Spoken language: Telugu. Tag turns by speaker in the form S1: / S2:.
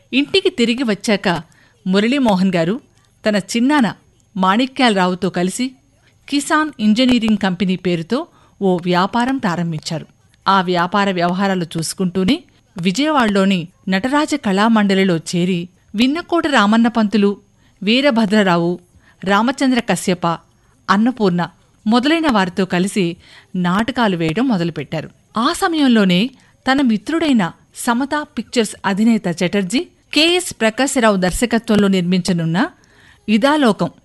S1: ఇంటికి తిరిగి వచ్చాక మురళీమోహన్ గారు తన చిన్నాన మాణిక్యాలరావుతో కలిసి కిసాన్ ఇంజనీరింగ్ కంపెనీ పేరుతో ఓ వ్యాపారం ప్రారంభించారు ఆ వ్యాపార వ్యవహారాలు చూసుకుంటూనే విజయవాడలోని నటరాజ కళామండలిలో చేరి విన్నకోట రామన్న పంతులు వీరభద్రరావు రామచంద్ర కశ్యప అన్నపూర్ణ మొదలైన వారితో కలిసి నాటకాలు వేయడం మొదలుపెట్టారు ఆ సమయంలోనే తన మిత్రుడైన సమతా పిక్చర్స్ అధినేత చటర్జీ కెఎస్ ప్రకాశరావు దర్శకత్వంలో నిర్మించనున్న ఇదాలోకం